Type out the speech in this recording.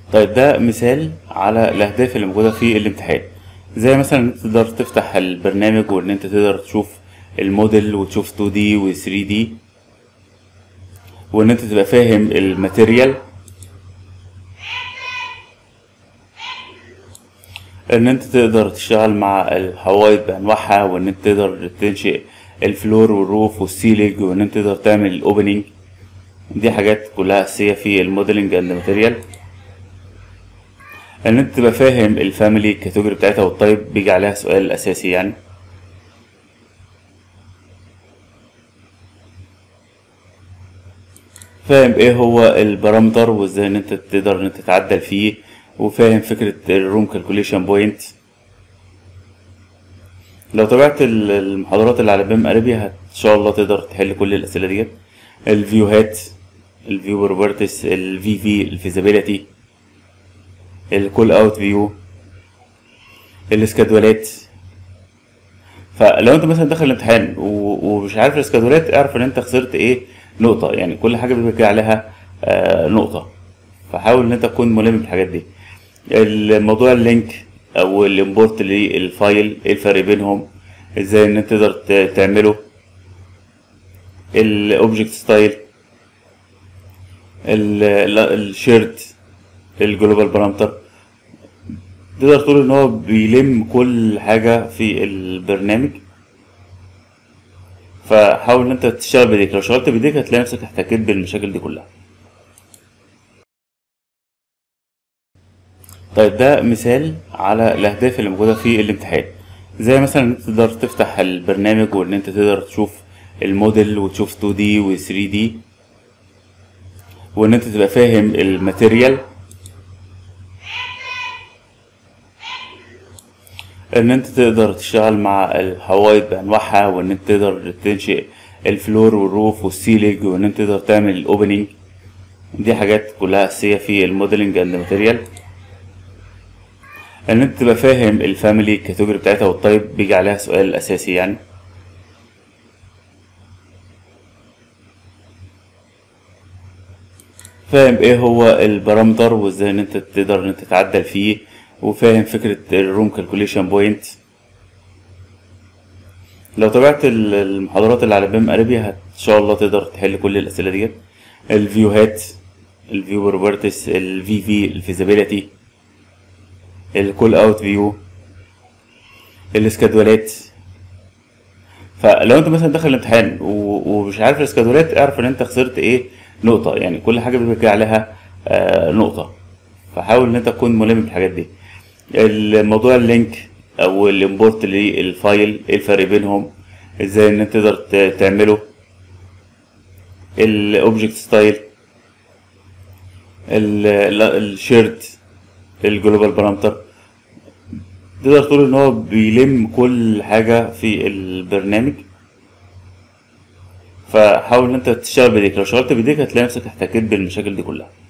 طيب ده مثال على الأهداف اللي موجودة في الامتحان زي مثلا إن أنت تقدر تفتح البرنامج وإن أنت تقدر تشوف الموديل وتشوف 2D و 3D وإن أنت تبقى فاهم الماتيريال إن أنت تقدر تشتغل مع الحوايط بأنواعها وإن أنت تقدر تنشئ الفلور والروف والسيلينج وإن أنت تقدر تعمل الأوبننج دي حاجات كلها أساسية في الموديلنج أند ماتيريال ان انت تبقى فاهم الفاميلي كاتيجوري بتاعتها والطيب بيجي عليها سؤال اساسي يعني فاهم ايه هو البارامتر وازاي ان انت تقدر ان انت تتعدل فيه وفاهم فكرة الروم كالكوليشن بوينت لو تابعت ال- المحاضرات اللي على بيم اريبيا ان شاء الله تقدر تحل كل الاسئله ديت الفيوهات الفيو بروبرتيز الفي في الفيزابيليتي الكول اوت فيو الاسكادولات فلو انت مثلا داخل الامتحان و- ومش عارف الاسكادولات اعرف ان انت خسرت ايه نقطة يعني كل حاجة بيبقى عليها آه نقطة فحاول ان انت تكون ملم بالحاجات دي الموضوع اللينك او الامبورت للفايل ايه الفرق بينهم ازاي ان انت تقدر ت- تعمله الاوبجكت ستايل الشيرت الجلوبال بارامتر تقدر تقول ان هو بيلم كل حاجة في البرنامج فحاول ان انت تشتغل بايديك لو اشتغلت بايديك هتلاقي نفسك احتكيت بالمشاكل دي كلها طيب ده مثال على الاهداف اللي موجودة في الامتحان زي مثلا ان انت تقدر تفتح البرنامج وان انت تقدر تشوف الموديل وتشوف 2D و 3D وان انت تبقى فاهم الماتيريال ان انت تقدر تشتغل مع الحوايط بانواعها وان انت تقدر تنشئ الفلور والروف والسيلينج وان انت تقدر تعمل الاوبننج دي حاجات كلها اساسيه في الموديلنج اند ماتيريال ان انت تبقى فاهم الفاميلي كاتيجوري بتاعتها والطيب بيجي عليها سؤال اساسي يعني فاهم ايه هو البارامتر وازاي ان انت تقدر ان انت تتعدل فيه وفاهم فكرة الروم كالكوليشن بوينت لو تابعت ال- المحاضرات اللي على بيم اريبيا ان شاء الله تقدر تحل كل الاسئله ديت الفيوهات الفيو بروبرتيز الفي في الفيزابيليتي الكول اوت فيو الاسكادولات فلو انت مثلا داخل الامتحان و- ومش عارف الاسكادولات اعرف ان انت خسرت ايه نقطة يعني كل حاجة بيبقى عليها آه نقطة فحاول ان انت تكون ملم بالحاجات دي الموضوع اللينك او الامبورت للفايل ايه الفرق بينهم ازاي ان انت تقدر ت- تعمله الاوبجكت ستايل الشيرت الجلوبال بارامتر تقدر تقول ان هو بيلم كل حاجة في البرنامج فحاول ان انت تشتغل بايديك لو اشتغلت بايديك هتلاقي نفسك احتكيت بالمشاكل دي كلها